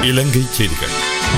இலங்கை செய்திகள்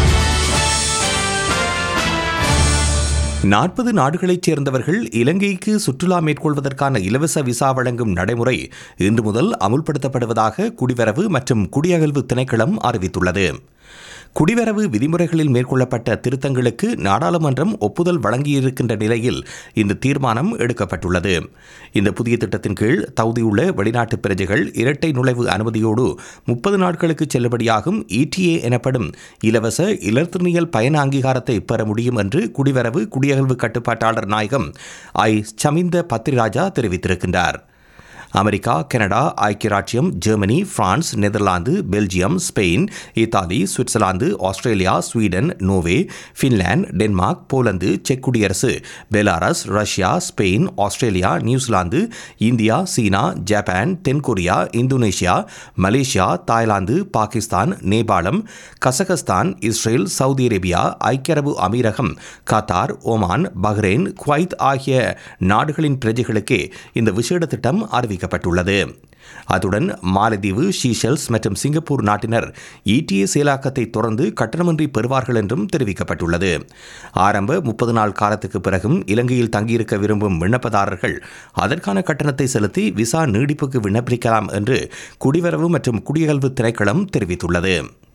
நாற்பது நாடுகளைச் சேர்ந்தவர்கள் இலங்கைக்கு சுற்றுலா மேற்கொள்வதற்கான இலவச விசா வழங்கும் நடைமுறை இன்று முதல் அமுல்படுத்தப்படுவதாக குடிவரவு மற்றும் குடியகல்வு திணைக்களம் அறிவித்துள்ளது குடிவரவு விதிமுறைகளில் மேற்கொள்ளப்பட்ட திருத்தங்களுக்கு நாடாளுமன்றம் ஒப்புதல் வழங்கியிருக்கின்ற நிலையில் இந்த தீர்மானம் எடுக்கப்பட்டுள்ளது இந்த புதிய திட்டத்தின் கீழ் தகுதியுள்ள வெளிநாட்டு பிரஜைகள் இரட்டை நுழைவு அனுமதியோடு முப்பது நாட்களுக்கு செல்லுபடியாகும் இடிஏ எனப்படும் இலவச இலத்திரனியல் பயண அங்கீகாரத்தை பெற முடியும் என்று குடிவரவு குடியகல்வு கட்டுப்பாட்டாளர் நாயகம் ஐ சமிந்த பத்ரிராஜா தெரிவித்திருக்கின்றார் அமெரிக்கா கனடா ஐக்கிய ராச்சியம் Germany France Netherlands Belgium Spain Italy Switzerland Australia Sweden Norway Finland Denmark Poland செக் குடியரசு Belarus Russia Spain Australia New Zealand India China Japan தென்கொரியா இந்தோனேஷியா மலேசியா தாய்லாந்து பாகிஸ்தான் நேபாளம் கசகஸ்தான் இஸ்ரேல் சவுதி அரேபியா ஐக்கிய அரபு அமீரகம் கத்தார் ஒமான் பஹ்ரைன் குவைத் ஆகிய நாடுகளின் பிரஜைகளுக்கே இந்த விசேட திட்டம் அறிவிக்கப்பட்டுள்ளது அத்துடன் மாலத்தீவு ஷீஷெல்ஸ் மற்றும் சிங்கப்பூர் நாட்டினர் இடிஏ செயலாக்கத்தை தொடர்ந்து கட்டணமின்றி பெறுவார்கள் என்றும் தெரிவிக்கப்பட்டுள்ளது ஆரம்ப முப்பது நாள் காலத்துக்கு பிறகும் இலங்கையில் தங்கியிருக்க விரும்பும் விண்ணப்பதாரர்கள் அதற்கான கட்டணத்தை செலுத்தி விசா நீடிப்புக்கு விண்ணப்பிக்கலாம் என்று குடிவரவு மற்றும் குடியகல்வு திணைக்களம் தெரிவித்துள்ளது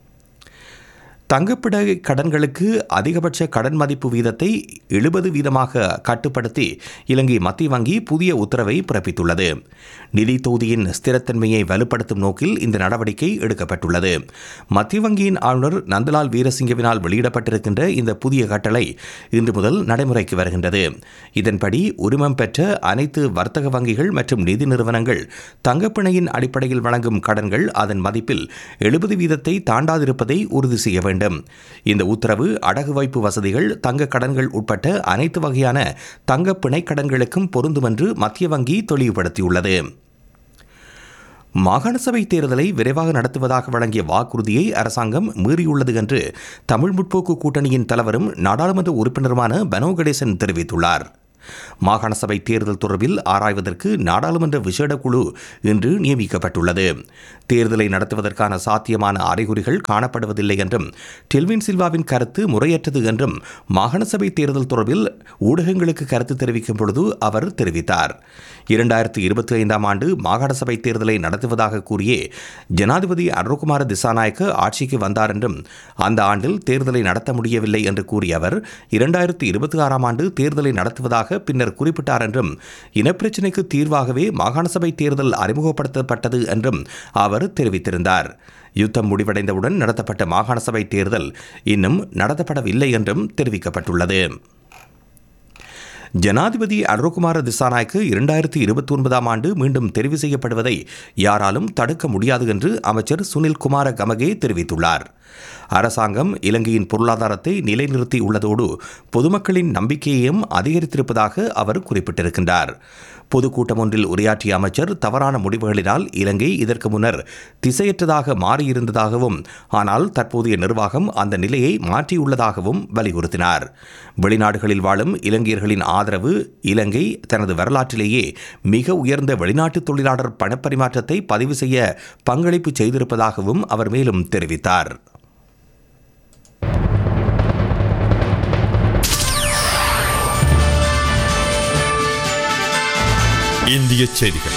தங்கப்பிட கடன்களுக்கு அதிகபட்ச கடன் மதிப்பு வீதத்தை எழுபது வீதமாக கட்டுப்படுத்தி இலங்கை மத்திய வங்கி புதிய உத்தரவை பிறப்பித்துள்ளது நிதி தொகுதியின் ஸ்திரத்தன்மையை வலுப்படுத்தும் நோக்கில் இந்த நடவடிக்கை எடுக்கப்பட்டுள்ளது மத்திய வங்கியின் ஆளுநர் நந்தலால் வீரசிங்கவினால் வெளியிடப்பட்டிருக்கின்ற இந்த புதிய கட்டளை இன்று முதல் நடைமுறைக்கு வருகின்றது இதன்படி உரிமம் பெற்ற அனைத்து வர்த்தக வங்கிகள் மற்றும் நிதி நிறுவனங்கள் தங்கப்பிணையின் அடிப்படையில் வழங்கும் கடன்கள் அதன் மதிப்பில் எழுபது வீதத்தை தாண்டாதிருப்பதை உறுதி செய்ய வேண்டும் வேண்டும் இந்த உத்தரவு அடகு வைப்பு வசதிகள் தங்க கடன்கள் உட்பட்ட அனைத்து வகையான தங்க பிணை கடன்களுக்கும் பொருந்தும் என்று மத்திய வங்கி தெளிவுபடுத்தியுள்ளது மாகாண சபை தேர்தலை விரைவாக நடத்துவதாக வழங்கிய வாக்குறுதியை அரசாங்கம் மீறியுள்ளது என்று தமிழ் முற்போக்கு கூட்டணியின் தலைவரும் நாடாளுமன்ற உறுப்பினருமான பனோ கணேசன் தெரிவித்துள்ளார் மாகாண சபை தேர்தல் தொடர்பில் ஆராய்வதற்கு நாடாளுமன்ற விசேட குழு இன்று நியமிக்கப்பட்டுள்ளது தேர்தலை நடத்துவதற்கான சாத்தியமான அறிகுறிகள் காணப்படுவதில்லை என்றும் டெல்வின் சில்வாவின் கருத்து முறையற்றது என்றும் மாகாண சபை தேர்தல் தொடர்பில் ஊடகங்களுக்கு கருத்து தெரிவிக்கும் பொழுது அவர் தெரிவித்தார் இரண்டாயிரத்தி இருபத்தி ஐந்தாம் ஆண்டு மாகாண சபை தேர்தலை நடத்துவதாக கூறியே ஜனாதிபதி அருண்குமார திசாநாயக்க ஆட்சிக்கு வந்தார் என்றும் அந்த ஆண்டில் தேர்தலை நடத்த முடியவில்லை என்று கூறிய அவர் இரண்டாயிரத்தி இருபத்தி ஆறாம் ஆண்டு தேர்தலை நடத்துவதாக பின்னர் குறிப்பிட்டார் என்றும் இனப்பிரச்சினைக்கு தீர்வாகவே மாகாண சபை தேர்தல் அறிமுகப்படுத்தப்பட்டது என்றும் அவர் தெரிவித்திருந்தார் யுத்தம் முடிவடைந்தவுடன் நடத்தப்பட்ட மாகாண சபை தேர்தல் இன்னும் நடத்தப்படவில்லை என்றும் தெரிவிக்கப்பட்டுள்ளது ஜனாதிபதி அருண்குமார திசாநாயக்கு இரண்டாயிரத்தி இருபத்தி ஒன்பதாம் ஆண்டு மீண்டும் தெரிவு செய்யப்படுவதை யாராலும் தடுக்க முடியாது என்று அமைச்சர் சுனில் குமார கமகே தெரிவித்துள்ளார் அரசாங்கம் இலங்கையின் பொருளாதாரத்தை நிலைநிறுத்தி உள்ளதோடு பொதுமக்களின் நம்பிக்கையையும் அதிகரித்திருப்பதாக அவர் குறிப்பிட்டிருக்கின்றார் பொதுக்கூட்டம் ஒன்றில் உரையாற்றிய அமைச்சர் தவறான முடிவுகளினால் இலங்கை இதற்கு முன்னர் திசையற்றதாக மாறியிருந்ததாகவும் ஆனால் தற்போதைய நிர்வாகம் அந்த நிலையை மாற்றியுள்ளதாகவும் வலியுறுத்தினார் வெளிநாடுகளில் வாழும் இலங்கையர்களின் ஆதரவு இலங்கை தனது வரலாற்றிலேயே மிக உயர்ந்த வெளிநாட்டு தொழிலாளர் பணப்பரிமாற்றத்தை பதிவு செய்ய பங்களிப்பு செய்திருப்பதாகவும் அவர் மேலும் தெரிவித்தார் இந்திய செய்திகள்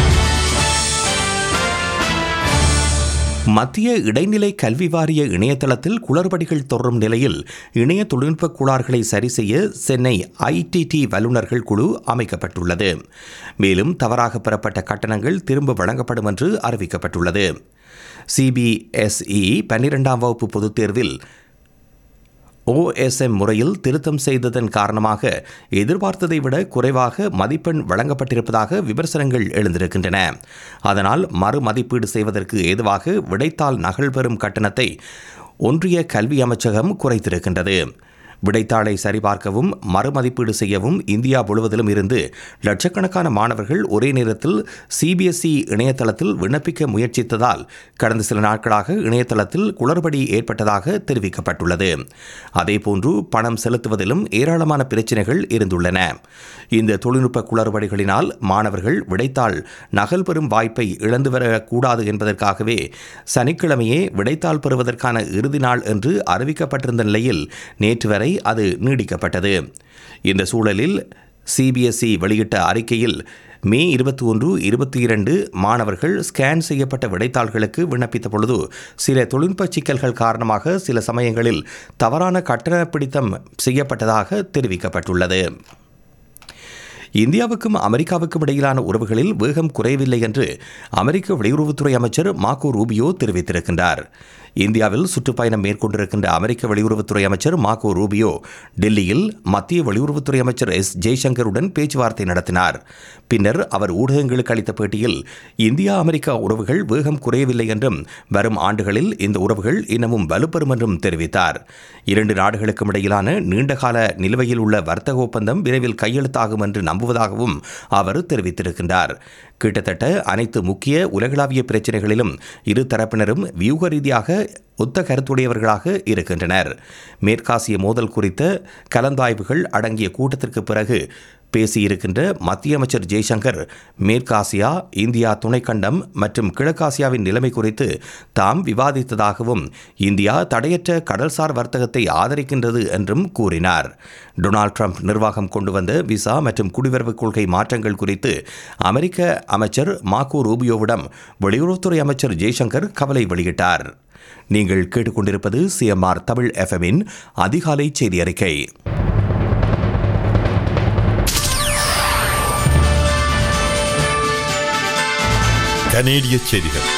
மத்திய இடைநிலை கல்வி வாரிய இணையதளத்தில் குளறுபடிகள் தொடரும் நிலையில் இணைய தொழில்நுட்ப கோளாறுகளை சரி செய்ய சென்னை ஐடிடி வல்லுநர்கள் குழு அமைக்கப்பட்டுள்ளது மேலும் தவறாக பெறப்பட்ட கட்டணங்கள் திரும்ப வழங்கப்படும் என்று அறிவிக்கப்பட்டுள்ளது சிபிஎஸ்இ பன்னிரெண்டாம் வகுப்பு பொதுத் தேர்வில் ஓஎஸ்எம் முறையில் திருத்தம் செய்ததன் காரணமாக எதிர்பார்த்ததை விட குறைவாக மதிப்பெண் வழங்கப்பட்டிருப்பதாக விமர்சனங்கள் எழுந்திருக்கின்றன அதனால் மறு மதிப்பீடு செய்வதற்கு ஏதுவாக விடைத்தாள் நகல் பெறும் கட்டணத்தை ஒன்றிய கல்வி அமைச்சகம் குறைத்திருக்கின்றது விடைத்தாளை சரிபார்க்கவும் மறுமதிப்பீடு செய்யவும் இந்தியா முழுவதிலும் இருந்து லட்சக்கணக்கான மாணவர்கள் ஒரே நேரத்தில் சிபிஎஸ்இ இணையதளத்தில் விண்ணப்பிக்க முயற்சித்ததால் கடந்த சில நாட்களாக இணையதளத்தில் குளறுபடி ஏற்பட்டதாக தெரிவிக்கப்பட்டுள்ளது அதேபோன்று பணம் செலுத்துவதிலும் ஏராளமான பிரச்சினைகள் இருந்துள்ளன இந்த தொழில்நுட்ப குளறுபடிகளினால் மாணவர்கள் விடைத்தாள் நகல் பெறும் வாய்ப்பை இழந்து வரக்கூடாது என்பதற்காகவே சனிக்கிழமையே விடைத்தாள் பெறுவதற்கான இறுதி நாள் என்று அறிவிக்கப்பட்டிருந்த நிலையில் நேற்று வரை அது நீடிக்கப்பட்டது இந்த சூழலில் சிபிஎஸ்இ வெளியிட்ட அறிக்கையில் மே இருபத்தி ஒன்று இருபத்தி இரண்டு மாணவர்கள் ஸ்கேன் செய்யப்பட்ட விடைத்தாள்களுக்கு விண்ணப்பித்த பொழுது சில தொழில்நுட்ப சிக்கல்கள் காரணமாக சில சமயங்களில் தவறான கட்டண பிடித்தம் செய்யப்பட்டதாக தெரிவிக்கப்பட்டுள்ளது இந்தியாவுக்கும் அமெரிக்காவுக்கும் இடையிலான உறவுகளில் வேகம் குறையவில்லை என்று அமெரிக்க வெளியுறவுத்துறை அமைச்சர் மாக்கோ ரூபியோ தெரிவித்திருக்கின்றார் இந்தியாவில் சுற்றுப்பயணம் மேற்கொண்டிருக்கின்ற அமெரிக்க வெளியுறவுத்துறை அமைச்சர் மாக்கோ ரூபியோ டெல்லியில் மத்திய வெளியுறவுத்துறை அமைச்சர் எஸ் ஜெய்சங்கருடன் பேச்சுவார்த்தை நடத்தினார் பின்னர் அவர் ஊடகங்களுக்கு அளித்த பேட்டியில் இந்தியா அமெரிக்கா உறவுகள் வேகம் குறையவில்லை என்றும் வரும் ஆண்டுகளில் இந்த உறவுகள் இன்னமும் வலுப்பெறும் என்றும் தெரிவித்தார் இரண்டு நாடுகளுக்கும் இடையிலான நீண்டகால நிலுவையில் உள்ள வர்த்தக ஒப்பந்தம் விரைவில் கையெழுத்தாகும் என்று நம்புவதாகவும் அவர் தெரிவித்திருக்கின்றார் கிட்டத்தட்ட அனைத்து முக்கிய உலகளாவிய பிரச்சினைகளிலும் இரு தரப்பினரும் வியூக ரீதியாக ஒத்த கருத்துடையவர்களாக இருக்கின்றனர் மேற்காசிய மோதல் குறித்த கலந்தாய்வுகள் அடங்கிய கூட்டத்திற்கு பிறகு பேசியிருக்கின்ற மத்திய அமைச்சர் ஜெய்சங்கர் மேற்காசியா இந்தியா துணைக்கண்டம் மற்றும் கிழக்காசியாவின் நிலைமை குறித்து தாம் விவாதித்ததாகவும் இந்தியா தடையற்ற கடல்சார் வர்த்தகத்தை ஆதரிக்கின்றது என்றும் கூறினார் டொனால்ட் ட்ரம்ப் நிர்வாகம் கொண்டு வந்த விசா மற்றும் குடிவரவு கொள்கை மாற்றங்கள் குறித்து அமெரிக்க அமைச்சர் மாக்கோ ரூபியோவிடம் வெளியுறவுத்துறை அமைச்சர் ஜெய்சங்கர் கவலை வெளியிட்டார் நீங்கள் கேட்டுக்கொண்டிருப்பது சிஎம்ஆர் தமிழ் எஃப்எம்மின் அதிகாலை செய்தி அறிக்கை கனேடிய செய்திகள்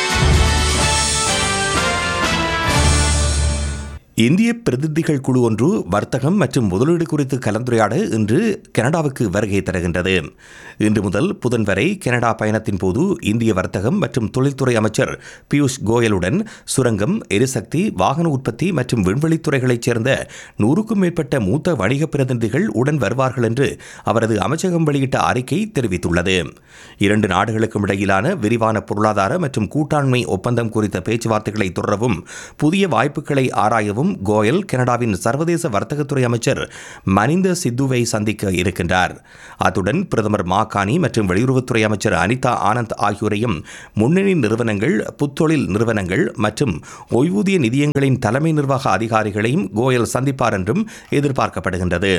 இந்திய பிரதிநிதிகள் குழு ஒன்று வர்த்தகம் மற்றும் முதலீடு குறித்து கலந்துரையாட இன்று கனடாவுக்கு வருகை தருகின்றது இன்று முதல் புதன் வரை கனடா பயணத்தின் போது இந்திய வர்த்தகம் மற்றும் தொழில்துறை அமைச்சர் பியூஷ் கோயலுடன் சுரங்கம் எரிசக்தி வாகன உற்பத்தி மற்றும் விண்வெளித்துறைகளைச் சேர்ந்த நூறுக்கும் மேற்பட்ட மூத்த வணிக பிரதிநிதிகள் உடன் வருவார்கள் என்று அவரது அமைச்சகம் வெளியிட்ட அறிக்கை தெரிவித்துள்ளது இரண்டு நாடுகளுக்கும் இடையிலான விரிவான பொருளாதார மற்றும் கூட்டாண்மை ஒப்பந்தம் குறித்த பேச்சுவார்த்தைகளை தொடரவும் புதிய வாய்ப்புகளை ஆராயவும் கோயல் கனடாவின் சர்வதேச வர்த்தகத்துறை அமைச்சர் மனிந்த சித்துவை சந்திக்க இருக்கின்றார் அத்துடன் பிரதமர் மாகாணி மற்றும் வெளியுறவுத்துறை அமைச்சர் அனிதா ஆனந்த் ஆகியோரையும் முன்னணி நிறுவனங்கள் புத்தொழில் நிறுவனங்கள் மற்றும் ஓய்வூதிய நிதியங்களின் தலைமை நிர்வாக அதிகாரிகளையும் கோயல் சந்திப்பார் என்றும் எதிர்பார்க்கப்படுகின்றது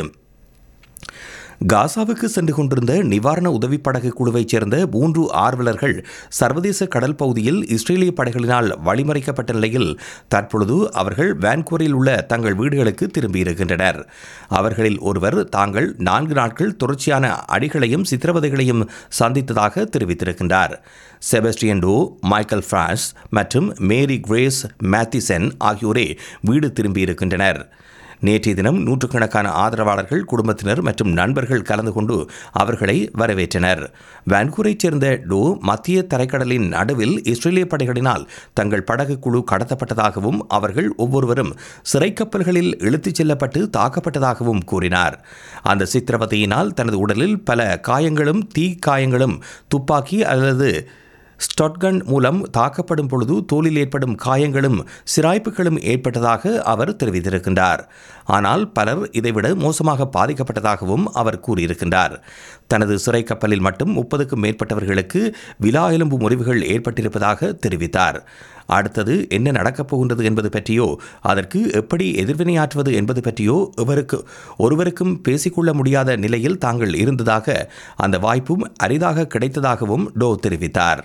காசாவுக்கு சென்று கொண்டிருந்த நிவாரண உதவிப் படகு குழுவைச் சேர்ந்த மூன்று ஆர்வலர்கள் சர்வதேச கடல் பகுதியில் இஸ்ரேலிய படைகளினால் வழிமறைக்கப்பட்ட நிலையில் தற்பொழுது அவர்கள் வான்கூரில் உள்ள தங்கள் வீடுகளுக்கு திரும்பியிருக்கின்றனர் அவர்களில் ஒருவர் தாங்கள் நான்கு நாட்கள் தொடர்ச்சியான அடிகளையும் சித்திரவதைகளையும் சந்தித்ததாக தெரிவித்திருக்கின்றார் செபஸ்டியன் டோ மைக்கேல் பிரான்ஸ் மற்றும் மேரி கிரேஸ் மேத்திசன் ஆகியோரே வீடு திரும்பியிருக்கின்றனர் நேற்றைய தினம் நூற்றுக்கணக்கான ஆதரவாளர்கள் குடும்பத்தினர் மற்றும் நண்பர்கள் கலந்து கொண்டு அவர்களை வரவேற்றனர் வான்கூரைச் சேர்ந்த டோ மத்திய தரைக்கடலின் நடுவில் இஸ்ரேலிய படைகளினால் தங்கள் படகு குழு கடத்தப்பட்டதாகவும் அவர்கள் ஒவ்வொருவரும் சிறை கப்பல்களில் இழுத்துச் செல்லப்பட்டு தாக்கப்பட்டதாகவும் கூறினார் அந்த சித்திரவதையினால் தனது உடலில் பல காயங்களும் தீ காயங்களும் துப்பாக்கி அல்லது ஸ்டொட்கன் மூலம் தாக்கப்படும் பொழுது தோலில் ஏற்படும் காயங்களும் சிராய்ப்புகளும் ஏற்பட்டதாக அவர் தெரிவித்திருக்கின்றார் ஆனால் பலர் இதைவிட மோசமாக பாதிக்கப்பட்டதாகவும் அவர் கூறியிருக்கின்றார் தனது சிறை கப்பலில் மட்டும் முப்பதுக்கும் மேற்பட்டவர்களுக்கு விலா எலும்பு முறிவுகள் ஏற்பட்டிருப்பதாக தெரிவித்தார் அடுத்தது என்ன நடக்கப் போகின்றது என்பது பற்றியோ அதற்கு எப்படி எதிர்வினையாற்றுவது என்பது பற்றியோ இவருக்கு ஒருவருக்கும் பேசிக்கொள்ள முடியாத நிலையில் தாங்கள் இருந்ததாக அந்த வாய்ப்பும் அரிதாக கிடைத்ததாகவும் டோ தெரிவித்தார்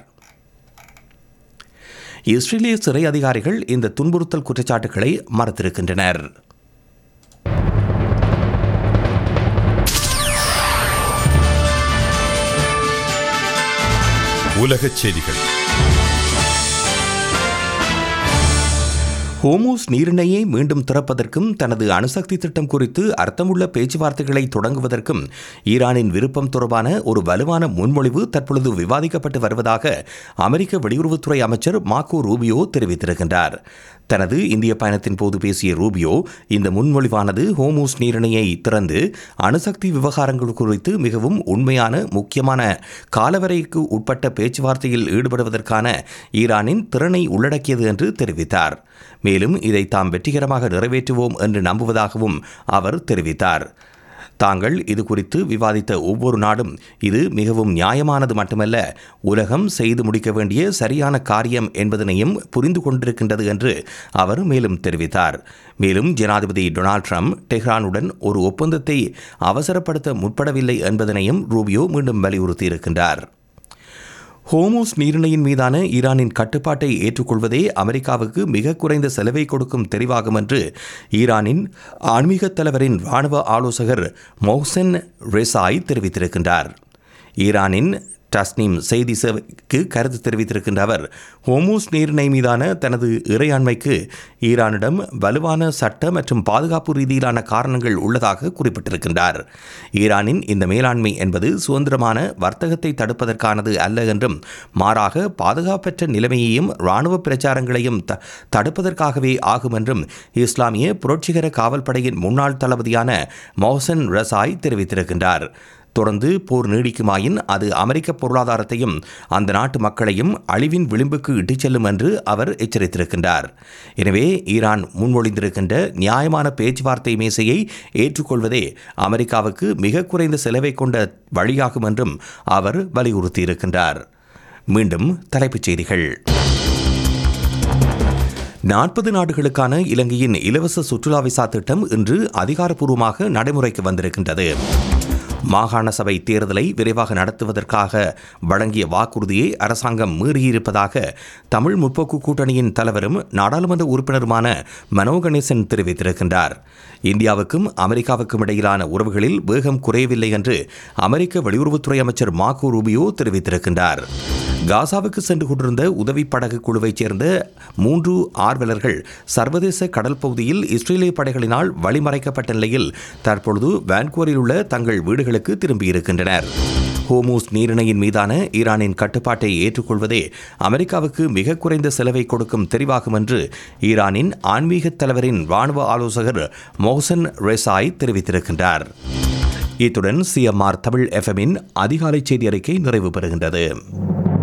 இஸ்ரேலிய சிறை அதிகாரிகள் இந்த துன்புறுத்தல் குற்றச்சாட்டுகளை மறுத்திருக்கின்றனர் உலகச் செய்திகள் ஹோமூஸ் நீரிணையை மீண்டும் திறப்பதற்கும் தனது அணுசக்தி திட்டம் குறித்து அர்த்தமுள்ள பேச்சுவார்த்தைகளை தொடங்குவதற்கும் ஈரானின் விருப்பம் தொடர்பான ஒரு வலுவான முன்மொழிவு தற்பொழுது விவாதிக்கப்பட்டு வருவதாக அமெரிக்க வெளியுறவுத்துறை அமைச்சர் மாக்கோ ரூபியோ தெரிவித்திருக்கின்றார் தனது இந்திய பயணத்தின் போது பேசிய ரூபியோ இந்த முன்மொழிவானது ஹோமூஸ் நீரிணையை திறந்து அணுசக்தி விவகாரங்கள் குறித்து மிகவும் உண்மையான முக்கியமான காலவரைக்கு உட்பட்ட பேச்சுவார்த்தையில் ஈடுபடுவதற்கான ஈரானின் திறனை உள்ளடக்கியது என்று தெரிவித்தார் மேலும் இதை தாம் வெற்றிகரமாக நிறைவேற்றுவோம் என்று நம்புவதாகவும் அவர் தெரிவித்தார் தாங்கள் இது குறித்து விவாதித்த ஒவ்வொரு நாடும் இது மிகவும் நியாயமானது மட்டுமல்ல உலகம் செய்து முடிக்க வேண்டிய சரியான காரியம் என்பதனையும் புரிந்து கொண்டிருக்கின்றது என்று அவர் மேலும் தெரிவித்தார் மேலும் ஜனாதிபதி டொனால்ட் ட்ரம்ப் டெஹ்ரானுடன் ஒரு ஒப்பந்தத்தை அவசரப்படுத்த முற்படவில்லை என்பதனையும் ரூபியோ மீண்டும் வலியுறுத்தியிருக்கின்றார் ஹோமோஸ் நீரிணையின் மீதான ஈரானின் கட்டுப்பாட்டை ஏற்றுக்கொள்வதே அமெரிக்காவுக்கு மிக குறைந்த செலவை கொடுக்கும் தெரிவாகும் என்று ஈரானின் ஆன்மீக தலைவரின் ராணுவ ஆலோசகர் மொஹ்சென் ரெசாய் தெரிவித்திருக்கின்றார் ஈரானின் டஸ்னீம் செய்தி சேவைக்கு கருத்து தெரிவித்திருக்கின்ற அவர் ஹோமூஸ் நீரிணை மீதான தனது இறையாண்மைக்கு ஈரானிடம் வலுவான சட்ட மற்றும் பாதுகாப்பு ரீதியிலான காரணங்கள் உள்ளதாக குறிப்பிட்டிருக்கின்றார் ஈரானின் இந்த மேலாண்மை என்பது சுதந்திரமான வர்த்தகத்தை தடுப்பதற்கானது அல்ல என்றும் மாறாக பாதுகாப்பற்ற நிலைமையையும் இராணுவ பிரச்சாரங்களையும் த தடுப்பதற்காகவே ஆகும் என்றும் இஸ்லாமிய புரட்சிகர காவல்படையின் முன்னாள் தளபதியான மொஹசன் ரசாய் தெரிவித்திருக்கின்றார் தொடர்ந்து போர் நீடிக்குமாயின் அது அமெரிக்க பொருளாதாரத்தையும் அந்த நாட்டு மக்களையும் அழிவின் விளிம்புக்கு இட்டுச் செல்லும் என்று அவர் எச்சரித்திருக்கின்றார் எனவே ஈரான் முன்மொழிந்திருக்கின்ற நியாயமான பேச்சுவார்த்தை மேசையை ஏற்றுக்கொள்வதே அமெரிக்காவுக்கு மிக குறைந்த செலவை கொண்ட வழியாகும் என்றும் அவர் வலியுறுத்தியிருக்கின்றார் மீண்டும் தலைப்புச் செய்திகள் நாற்பது நாடுகளுக்கான இலங்கையின் இலவச சுற்றுலா விசா திட்டம் இன்று அதிகாரப்பூர்வமாக நடைமுறைக்கு வந்திருக்கின்றது மாகாண சபை தேர்தலை விரைவாக நடத்துவதற்காக வழங்கிய வாக்குறுதியை அரசாங்கம் மீறியிருப்பதாக தமிழ் முற்போக்கு கூட்டணியின் தலைவரும் நாடாளுமன்ற உறுப்பினருமான மனோ கணேசன் தெரிவித்திருக்கின்றார் இந்தியாவுக்கும் அமெரிக்காவுக்கும் இடையிலான உறவுகளில் வேகம் குறையவில்லை என்று அமெரிக்க வெளியுறவுத்துறை அமைச்சர் மார்கோ ரூபியோ தெரிவித்திருக்கின்றார் காசாவுக்கு சென்று கொண்டிருந்த உதவி படகு குழுவைச் சேர்ந்த மூன்று ஆர்வலர்கள் சர்வதேச கடல் பகுதியில் இஸ்ரேலிய படைகளினால் வழிமறைக்கப்பட்ட நிலையில் தற்பொழுது வான்கூவரில் உள்ள தங்கள் வீடுகளுக்கு திரும்பியிருக்கின்றனர் ஹோமூஸ் நீரிணையின் மீதான ஈரானின் கட்டுப்பாட்டை ஏற்றுக்கொள்வதே அமெரிக்காவுக்கு மிக குறைந்த செலவை கொடுக்கும் தெரிவாகும் என்று ஈரானின் ஆன்மீக தலைவரின் ராணுவ ஆலோசகர் மொஹசன் ரெசாய் தெரிவித்திருக்கின்றார் இத்துடன் சிஎம்ஆர் தமிழ் எஃப்எம்மின் அதிகாலை செய்தி அறிக்கை நிறைவு பெறுகின்றது